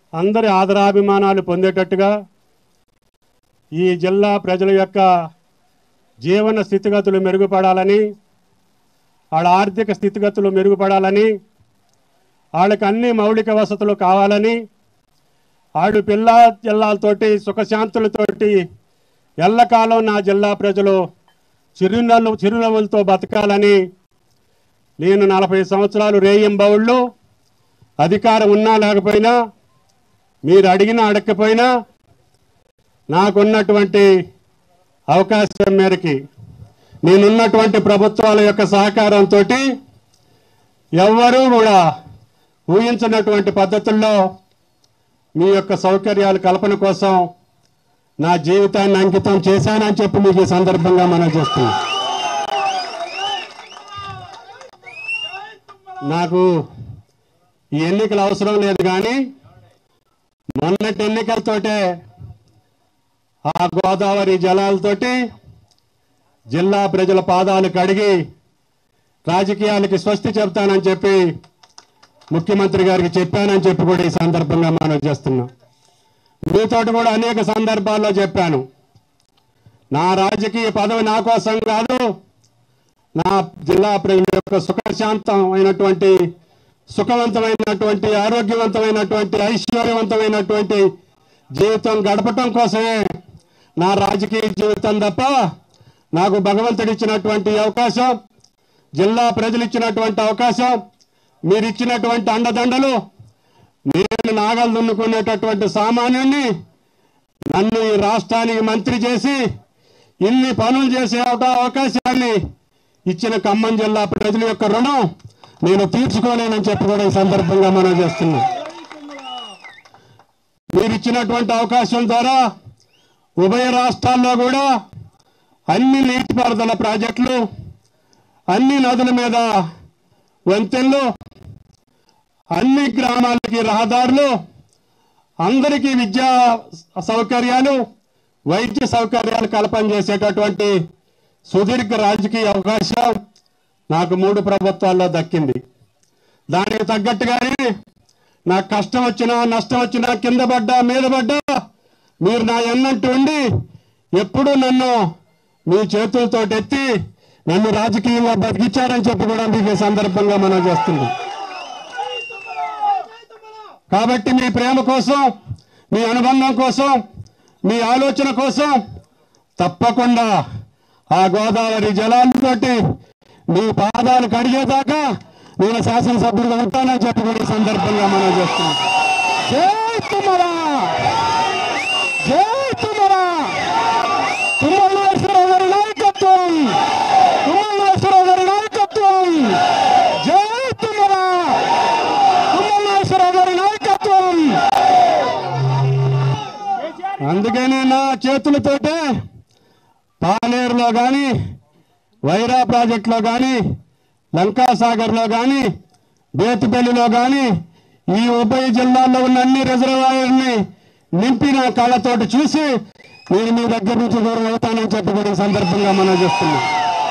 అందరి ఆదరాభిమానాలు పొందేటట్టుగా ఈ జిల్లా ప్రజల యొక్క జీవన స్థితిగతులు మెరుగుపడాలని వాళ్ళ ఆర్థిక స్థితిగతులు మెరుగుపడాలని వాళ్ళకి అన్ని మౌలిక వసతులు కావాలని ఆడు పిల్ల జిల్లాలతోటి సుఖశాంతులతోటి ఎల్లకాలం నా జిల్లా ప్రజలు చిరునవ్వు చిరునవ్వులతో బతకాలని నేను నలభై సంవత్సరాలు రేయింబౌళ్ళు అధికారం ఉన్నా లేకపోయినా మీరు అడిగినా అడగకపోయినా నాకున్నటువంటి అవకాశం మేరకి నేనున్నటువంటి ప్రభుత్వాల యొక్క సహకారంతో ఎవ్వరూ కూడా ఊహించినటువంటి పద్ధతుల్లో మీ యొక్క సౌకర్యాల కల్పన కోసం నా జీవితాన్ని అంకితం చేశానని చెప్పి మీకు ఈ సందర్భంగా మనం చేస్తున్నాం నాకు ఈ ఎన్నికలు అవసరం లేదు కానీ మొన్నటి ఎన్నికలతోటే ఆ గోదావరి జలాలతోటి జిల్లా ప్రజల పాదాలు కడిగి రాజకీయాలకి స్వస్తి చెప్తానని చెప్పి ముఖ్యమంత్రి గారికి చెప్పానని చెప్పి కూడా ఈ సందర్భంగా మనం చేస్తున్నాం మీతోటి కూడా అనేక సందర్భాల్లో చెప్పాను నా రాజకీయ పదవి నా కోసం కాదు నా జిల్లా ప్రజల యొక్క సుఖశాంతమైనటువంటి సుఖవంతమైనటువంటి ఆరోగ్యవంతమైనటువంటి ఐశ్వర్యవంతమైనటువంటి జీవితం గడపటం కోసమే నా రాజకీయ జీవితం తప్ప నాకు భగవంతుడు ఇచ్చినటువంటి అవకాశం జిల్లా ప్రజలు ఇచ్చినటువంటి అవకాశం మీరు ఇచ్చినటువంటి అండదండలు నేను నాగలు దున్నుకునేటటువంటి సామాన్యుణ్ణి నన్ను ఈ రాష్ట్రానికి మంత్రి చేసి ఇన్ని పనులు చేసే అవట- అవకాశాన్ని ఇచ్చిన ఖమ్మం జిల్లా ప్రజల యొక్క రుణం నేను తీర్చుకోలేనని చెప్పి కూడా ఈ సందర్భంగా మనం చేస్తున్నాం మీరు ఇచ్చినటువంటి అవకాశం ద్వారా ఉభయ రాష్ట్రాల్లో కూడా అన్ని నీటిపారుదల ప్రాజెక్టులు అన్ని నదుల మీద వంతెనలు అన్ని గ్రామాలకి రహదారులు అందరికీ విద్యా సౌకర్యాలు వైద్య సౌకర్యాలు కల్పన చేసేటటువంటి సుదీర్ఘ రాజకీయ అవకాశం నాకు మూడు ప్రభుత్వాల్లో దక్కింది దానికి తగ్గట్టుగానే నాకు కష్టం వచ్చినా నష్టం వచ్చినా కింద పడ్డా మీద పడ్డా మీరు నా ఎన్నంటూ ఉండి ఎప్పుడూ నన్ను మీ చేతులతో ఎత్తి నన్ను రాజకీయంగా బతికించారని చెప్పి కూడా మీకు ఈ సందర్భంగా మనం చేస్తున్నాం కాబట్టి మీ ప్రేమ కోసం మీ అనుబంధం కోసం మీ ఆలోచన కోసం తప్పకుండా ఆ గోదావరి జలాలతోటి మీ పాదాలు కడిగేదాకా నేను శాసనసభ్యుడిగా ఉంటానని చెప్పి కూడా ఈ సందర్భంగా మనం చేస్తున్నాం జై తుమ్మరా జై తుమ్మరా తుమ్మల నాగేశ్వరరావు గారి నాయకత్వం తుమ్మల నాగేశ్వరరావు గారి నాయకత్వం జై తుమ్మరా తుమ్మల నాగేశ్వరరావు గారి నాయకత్వం అందుకని నా చేతులతోటే పాలేరులో కానీ వైరా ప్రాజెక్టులో కానీ లంకాసాగర్లో కానీ బేతుపల్లిలో కానీ ఈ ఉభయ జిల్లాల్లో ఉన్న అన్ని రిజర్వాయర్ని నింపి నా కళ్ళతోటి చూసి నేను మీ దగ్గర నుంచి దూరం అవుతానని చెప్పి కూడా ఈ సందర్భంగా మనం చేస్తున్నాం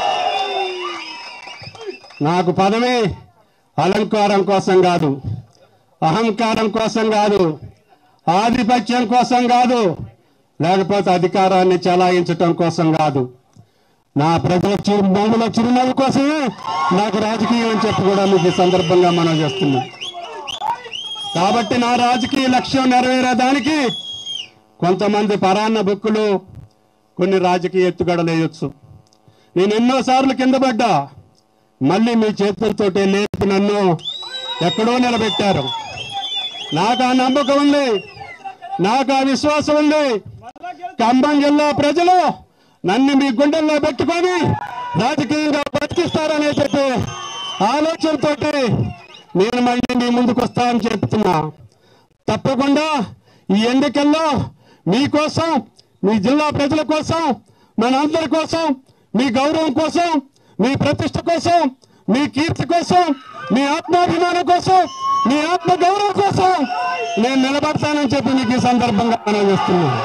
నాకు పదవి అలంకారం కోసం కాదు అహంకారం కోసం కాదు ఆధిపత్యం కోసం కాదు లేకపోతే అధికారాన్ని చెలాయించటం కోసం కాదు నా ప్రజల చిరు మహిళల చిరునవ్వు కోసమే నాకు రాజకీయం అని చెప్పి కూడా మీకు ఈ సందర్భంగా మనం చేస్తున్నాం కాబట్టి నా రాజకీయ లక్ష్యం నెరవేరేదానికి కొంతమంది పరాన్న బుక్కులు కొన్ని రాజకీయ ఎత్తుగడలు వేయొచ్చు నేను ఎన్నోసార్లు కింద పడ్డా మళ్ళీ మీ చేతులతోటే లేపి నన్ను ఎక్కడో నిలబెట్టారు నాకు ఆ నమ్మకం ఉంది నాకు ఆ విశ్వాసం ఉంది ఖమ్మం జిల్లా ప్రజలు నన్ను మీ గుండెల్లో పెట్టుకొని రాజకీయంగా బతికిస్తారనే చెప్పి ఆలోచనతోటి నేను మళ్ళీ మీ ముందుకు వస్తానని చెప్తున్నా తప్పకుండా ఈ ఎన్నికల్లో మీకోసం మీ జిల్లా ప్రజల కోసం మనందరి కోసం మీ గౌరవం కోసం మీ ప్రతిష్ట కోసం మీ కీర్తి కోసం మీ ఆత్మాభిమానం కోసం మీ ఆత్మ గౌరవం కోసం నేను నిలబడతానని చెప్పి మీకు ఈ సందర్భంగా మనం చేస్తున్నాను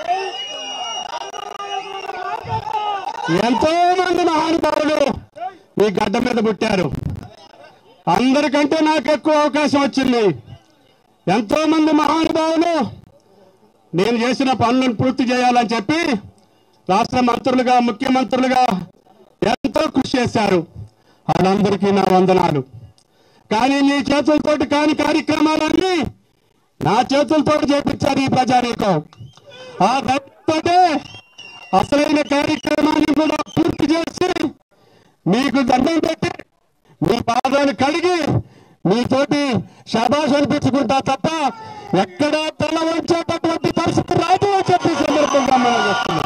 ఎంతో మంది మహానుభావులు మీ గడ్డ మీద పుట్టారు అందరికంటే నాకు ఎక్కువ అవకాశం వచ్చింది ఎంతో మంది మహానుభావులు నేను చేసిన పనులను పూర్తి చేయాలని చెప్పి రాష్ట్ర మంత్రులుగా ముఖ్యమంత్రులుగా ఎంతో కృషి చేశారు వాళ్ళందరికీ నా వందనాలు కానీ నీ చేతులతోటి కాని కార్యక్రమాలన్నీ నా చేతులతో చేపించారు ఈ ప్రజానీకం ఆ ధైర్యంతోటే అసలైన కార్యక్రమాన్ని కూడా పూర్తి చేసి మీకు దండం పెట్టి మీ పాదాలు కడిగి మీతోటి శబాష్ అనిపించుకుంటా తప్ప ఎక్కడా తల వంచేటటువంటి పరిస్థితి రాదు అని చెప్పి ఈ సందర్భంగా మనం చేస్తున్నాం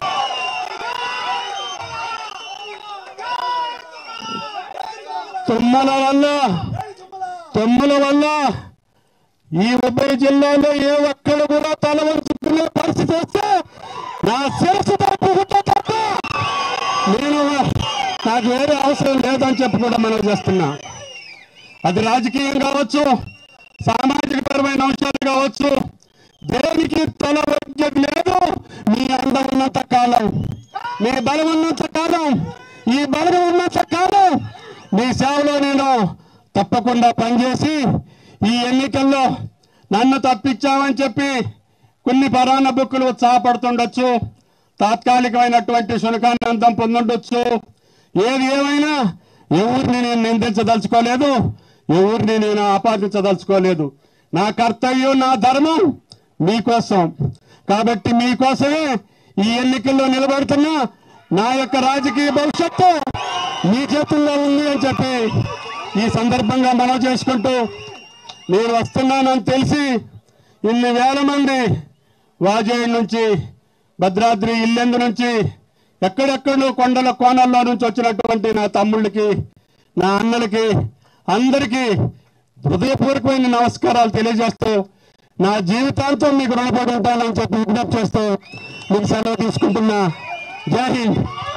తుమ్మల వల్ల తుమ్మల వల్ల ఈ ఉభయ జిల్లాలో ఏ ఒక్కడు కూడా తల వంచుకునే పరిస్థితి వస్తే నా శిరస్సు తప్పుకుంటా తప్ప నేను నాకు వేరే అవసరం లేదని చెప్పి కూడా మనం చేస్తున్నా అది రాజకీయం కావచ్చు సామాజిక పరమైన అంశాలు కావచ్చు దేనికి తల వంచేది లేదు మీ అందం ఉన్నంత కాలం మీ బలం ఉన్నంత కాలం ఈ బలం ఉన్నంత కాలం మీ సేవలో నేను తప్పకుండా పనిచేసి ఈ ఎన్నికల్లో నన్ను తప్పించామని చెప్పి కొన్ని పరాణ బుక్కులు ఉత్సాహపడుతుండొచ్చు తాత్కాలికమైనటువంటి శునకానందం పొందుండొచ్చు ఏది ఏమైనా ఎవరిని నేను నిందించదలుచుకోలేదు ఎవరిని నేను ఆపాదించదలుచుకోలేదు నా కర్తవ్యం నా ధర్మం మీకోసం కాబట్టి మీకోసమే ఈ ఎన్నికల్లో నిలబడుతున్నా నా యొక్క రాజకీయ భవిష్యత్తు మీ చేతుల్లో ఉంది అని చెప్పి ఈ సందర్భంగా మనం చేసుకుంటూ నేను వస్తున్నానని తెలిసి ఇన్ని వేల మంది వాజేడు నుంచి భద్రాద్రి ఇల్లెందు నుంచి ఎక్కడెక్కడో కొండల కోణాల్లో నుంచి వచ్చినటువంటి నా తమ్ముళ్ళకి నా అన్నలకి అందరికీ హృదయపూర్వకమైన నమస్కారాలు తెలియజేస్తూ నా జీవితాంతం మీకు రుణపడి ఉంటానని చెప్పి విజ్ఞప్తి చేస్తూ మీకు సెలవు తీసుకుంటున్నా జై హింద్